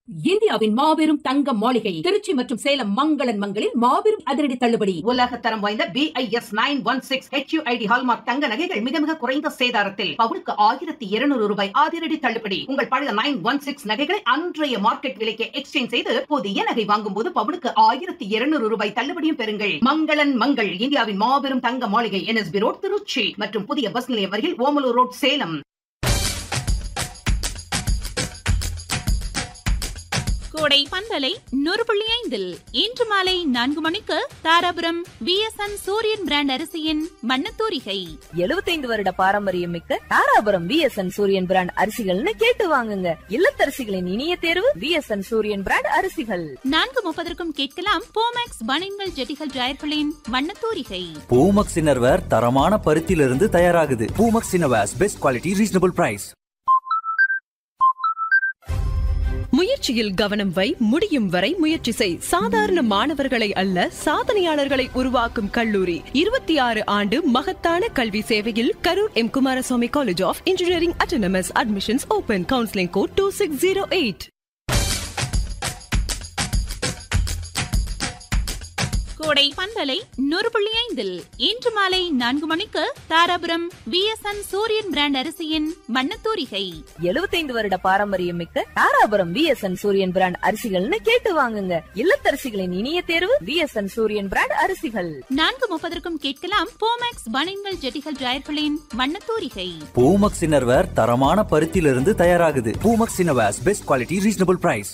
இந்தியாவின் மாபெரும் தங்க மாளிகை திருச்சி மற்றும் சேலம் மங்களன் மங்களில் மாபெரும் அதிரடி தள்ளுபடி உலக தரம் வாய்ந்த BIS nine one six HUID hallmark தங்க நகைகள் மிக மிக குறைந்த சேதாரத்தில் பவுனுக்கு ஆயிரத்தி இருநூறு ரூபாய் அதிரடி தள்ளுபடி உங்கள் பழைய நைன் ஒன் சிக்ஸ் நகைகளை அன்றைய மார்க்கெட் விலைக்கு எக்ஸ்சேஞ்ச் செய்து புதிய நகை வாங்கும் போது பவுனுக்கு ஆயிரத்தி இருநூறு ரூபாய் தள்ளுபடியும் பெறுங்கள் மங்களன் மங்கள் இந்தியாவின் மாபெரும் தங்க மாளிகை என்எஸ்பி ரோட் திருச்சி மற்றும் புதிய பஸ் நிலையம் அருகில் ஓமலூர் ரோட் சேலம் கோடை பந்தலை நூறு புள்ளி ஐந்தில் இன்று மாலை நான்கு மணிக்கு தாராபுரம் விஎஸ்என் சூரியன் பிராண்ட் அரிசியின் மண்ணத்தூரிகை எழுபத்தைந்து வருட பாரம்பரியம் மிக்க தாராபுரம் விஎஸ்என் சூரியன் பிராண்ட் அரிசிகள்னு கேட்டு வாங்குங்க இல்லத்தரசிகளின் இனிய தேர்வு விஎஸ்என் சூரியன் பிராண்ட் அரிசிகள் நான்கு முப்பதற்கும் கேட்கலாம் போமேக்ஸ் பனின்கள் ஜெட்டிகள் ஜாயர்களின் மண்ணத்தூரிகை பூமக்ஸ் இன்னர்வேர் தரமான பருத்தியிலிருந்து தயாராகுது Poomex innerwears best quality reasonable price முயற்சியில் கவனம் வை முடியும் வரை முயற்சி செய் சாதாரண மாணவர்களை அல்ல சாதனையாளர்களை உருவாக்கும் கல்லூரி இருபத்தி ஆறு ஆண்டு மகத்தான கல்வி சேவையில் Karur M Kumaraswamy college of engineering autonomous admissions open counselling code two six zero eight கோடை பந்தலை நூறு புள்ளி ஐந்தில் இன்று மாலை நான்கு மணிக்கு தாராபுரம் விஎஸ்என் சூரியன் பிராண்ட் அரிசியின் மண்ணத்தூரிகை எழுபத்தைந்து வருட பாரம்பரியம் மிக்க தாராபுரம் விஎஸ்என் சூரியன் பிராண்ட் அரிசிகள்னு கேட்டு வாங்குங்க இல்லத்தரசிகளின் இனிய தேர்வு விஎஸ்என் சூரியன் பிராண்ட் அரிசிகள் நான்கு முப்பதற்கும் கேட்கலாம் போமேக்ஸ் பனின்கள் ஜெட்டிகள் ஜாயர்களின் மண்ணத்தூரிகை பூமக்ஸ் இன்னர்வேர் தரமான பருத்தியிலிருந்து தயாராகுது Poomex innerwears best quality reasonable price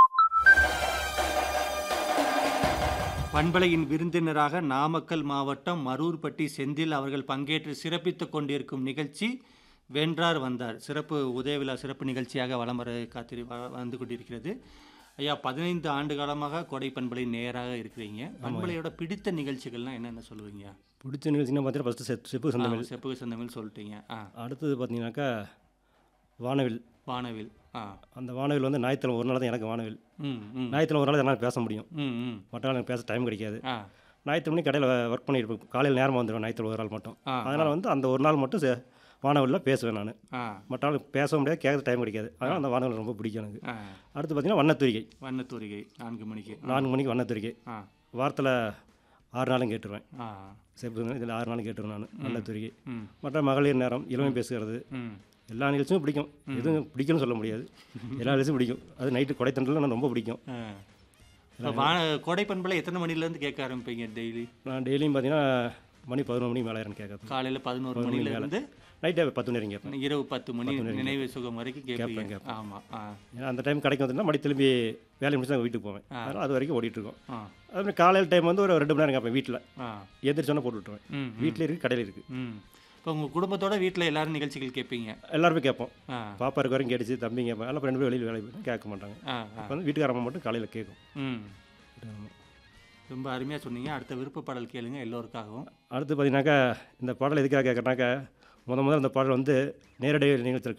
பண்பலையின் விருந்தினராக நாமக்கல் மாவட்டம் மரூர்பட்டி செந்தில் அவர்கள் பங்கேற்று சிறப்பித்துக் கொண்டிருக்கும் நிகழ்ச்சி வென்றார் வந்தார் சிறப்பு உதயவிழா சிறப்பு நிகழ்ச்சியாக வலம் வர காத்திரு வ- வந்து கொண்டிருக்கிறது ஐயா பதினைந்து ஆண்டு காலமாக கொடை பண்பலை நேராக இருக்கிறீங்க பண்பலையோட பிடித்த நிகழ்ச்சிகள்லாம் என்னென்ன சொல்லுவீங்க பிடிச்ச நிகழ்ச்சினா பார்த்தீங்கன்னா ஃபஸ்ட்டு செப் செப்பு சொந்தமிழ் செப்புக சொந்தங்கள் சொல்லிட்டீங்க ஆ அடுத்தது பார்த்தீங்கன்னாக்கா வானவில் வானவில் ஆ அந்த வானவில் வந்து ஞாயிற்றுக்கிழமை ஒரு நாள் தான் எனக்கு வானவில் ம் ம் ஞாயிற்றுக்கிழமை ஒரு நாள் என்னால் பேச முடியும் ம் ம் மற்ற நாள் எனக்கு பேச டைம் கிடைக்காது ஆ ஞாயிற்று மணி கடையில் ஒர்க் பண்ணியிருப்பேன் காலையில் நேரமாக வந்துடுவேன் ஞாயிற்று ஒரு நாள் மட்டும் ஆ, அதனால் வந்து அந்த ஒரு நாள் மட்டும் சே- வானவில்ல பேசுவேன் நான் ஆ மற்ற நாள் பேச முடியாது கேட்க டைம் கிடைக்காது அதனால் அந்த வானவில் ரொம்ப பிடிக்கும் எனக்கு ஆ அடுத்து பார்த்தீங்கன்னா வண்ணத்தூரிகை வண்ணத்தூரிகை நான்கு மணிக்கு நான்கு மணிக்கு வண்ணத்தூரிகை ஆ வாரத்தில் ஆறு நாளும் கேட்டுருவேன் ஆ செப்பு இதில் ஆறு நாளும் கேட்டுருவேன் நான் வண்ணத்தூரிகை ம் மற்ற மகளிர் நேரம் இளமை பேசுகிறது ம் எல்லா நிகழ்ச்சியும் பிடிக்கும் எதுவும் பிடிக்கும்னு சொல்ல முடியாது எல்லா நிகழ்ச்சியும் பிடிக்கும் அது நைட்டு கொடைத்தண்டலில் நான் ரொம்ப பிடிக்கும் ஆ. இப்ப வா கோடை பண்பலை எத்தனை மணிலேருந்து கேட்க ஆரம்பிப்பீங்க டெய்லி நான் டெய்லியும் பார்த்தீங்கன்னா மணி பதினொரு மணி மேலே எனக்கு கேட்கறது காலையில் பதினோரு பதினோரு மணி மணிலேருந்து நைட்டு பத்து மணி வரைக்கும் கேட்பேன் இரவு பத்து மணி பத்து மணி நினைவு சுகம் வரைக்கும் கேட்பீங்க கேட்பேன், கேட்பேன். ஆமாம் ஆ ஏன்னா அந்த டைம் கடைக்கு வந்துட்டுனா மணி திரும்பி வேலையை முடிச்சு தான் வீட்டுக்கு போவேன் ஆ. அதனால் அது வரைக்கும் ஓடிட்டு இருக்கோம் ஆ அதுமாதிரி காலையில் டைம் வந்து ஒரு ரெண்டு மணி நேரம் கேட்பேன் வீட்டில் ஆ எந்திரிச்சோன்னே போட்டு விட்டுருவேன் ம் ம், வீட்டில் இருக்குது கடையில் இருக்குது ம் இப்போ உங்கள் குடும்பத்தோட வீட்டில் எல்லாரும் நிகழ்ச்சிகள் கேட்பீங்க எல்லாருமே கேட்போம் ஆ பாப்பா இருக்க வரைக்கும் கேட்டுச்சு தம்பி கேட்பேன் எல்லாம் ரெண்டு பேரும் வெளியில் வேலை போய் கேட்க மாட்டாங்க ஆ ஆ அப்போ வந்து வீட்டுக்காரம்மா மட்டும் காலையில் கேட்கும் ம் ரொம்ப அருமையாக சொன்னீங்க அடுத்த விருப்ப பாடல் கேளுங்க எல்லோருக்காகவும் அடுத்து பார்த்தீங்கன்னாக்கா இந்த பாடல் எதுக்காக கேட்குறனாக்கா முத முதல்ல இந்த பாடல் வந்து நேரடி நிகழ்ச்சியில்